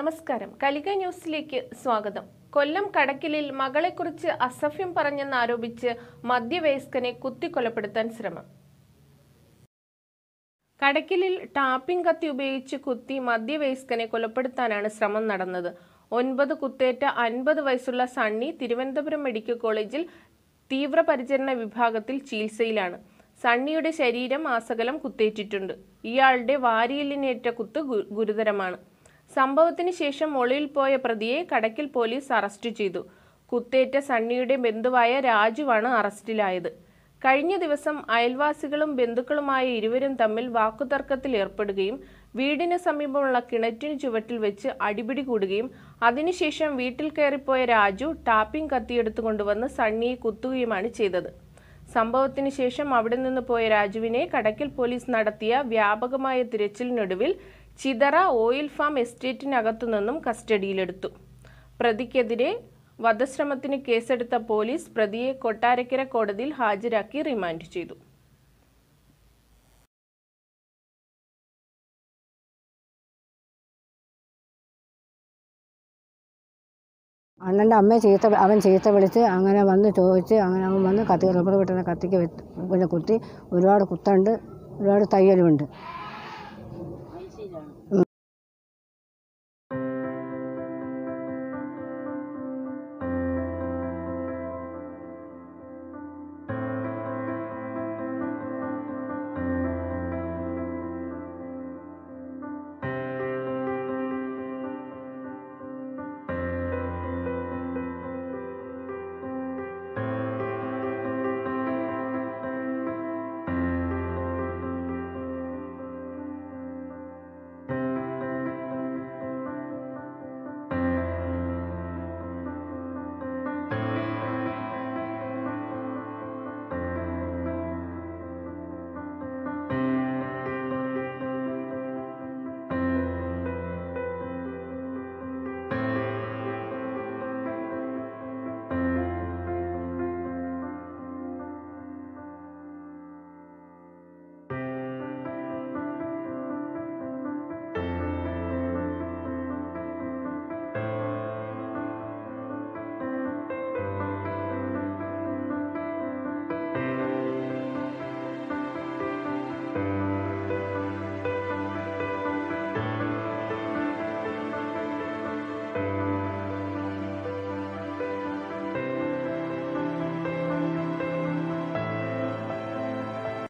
നമസ്കാരം കലിക ന്യൂസിലേക്ക് സ്വാഗതം കൊല്ലം കടക്കിലിൽ മകളെക്കുറിച്ച് അസഭ്യം പറഞ്ഞെന്നാരോപിച്ച് മധ്യവയസ്കനെ കുത്തിക്കൊലപ്പെടുത്താൻ ശ്രമം കടക്കിലിൽ ടാപ്പിംഗ് കത്തി ഉപയോഗിച്ച് കുത്തി മധ്യവയസ്കനെ കൊലപ്പെടുത്താനാണ് ശ്രമം നടന്നത് ഒൻപത് കുത്തേറ്റ അൻപത് വയസ്സുള്ള സണ്ണി തിരുവനന്തപുരം മെഡിക്കൽ കോളേജിൽ തീവ്രപരിചരണ വിഭാഗത്തിൽ ചികിത്സയിലാണ് സണ്ണിയുടെ ശരീരം ആസകലം കുത്തേറ്റിട്ടുണ്ട് ഇയാളുടെ വാരിയലിനേറ്റ കുത്ത് ഗു- ഗുരുതരമാണ് സംഭവത്തിന് ശേഷം ഒളിയിൽ പോയ പ്രതിയെ കടക്കിൽ പോലീസ് അറസ്റ്റ് ചെയ്തു കുത്തേറ്റ സണ്ണിയുടെ ബന്ധുവായ രാജുവാണ് അറസ്റ്റിലായത് കഴിഞ്ഞ ദിവസം അയൽവാസികളും ബന്ധുക്കളുമായ ഇരുവരും തമ്മിൽ വാക്കുതർക്കത്തിൽ ഏർപ്പെടുകയും വീടിന് സമീപമുള്ള കിണറ്റിന് ചുവട്ടിൽ വെച്ച് അടിപിടി കൂടുകയും അതിനുശേഷം വീട്ടിൽ കയറിപ്പോയ രാജു ടാപ്പിംഗ് കത്തിയെടുത്തു കൊണ്ടുവന്ന് സണ്ണിയെ കുത്തുകയുമാണ് ചെയ്തത് സംഭവത്തിന് ശേഷം അവിടെ നിന്ന് പോയ രാജുവിനെ കടക്കൽ പോലീസ് നടത്തിയ വ്യാപകമായ തിരച്ചിലിനൊടുവിൽ ചിതറ ഓയിൽ ഫാം എസ്റ്റേറ്റിനകത്തു നിന്നും കസ്റ്റഡിയിലെടുത്തു പ്രതിക്കെതിരെ വധശ്രമത്തിന് കേസെടുത്ത പോലീസ് പ്രതിയെ കൊട്ടാരക്കര കോടതിയിൽ ഹാജരാക്കി റിമാൻഡ് ചെയ്തു അണ്ണൻ്റെ അമ്മയെ ചീത്ത അവൻ ചീത്ത വിളിച്ച് അങ്ങനെ വന്ന് ചോദിച്ച് അങ്ങനെ അവൻ വന്ന് കത്തി റബ്ബർ വെട്ടുന്ന കത്തിക്ക് വെച്ച് പിന്നെ കുത്തി ഒരുപാട് കുത്തുണ്ട് ഒരുപാട് തയ്യലുമുണ്ട്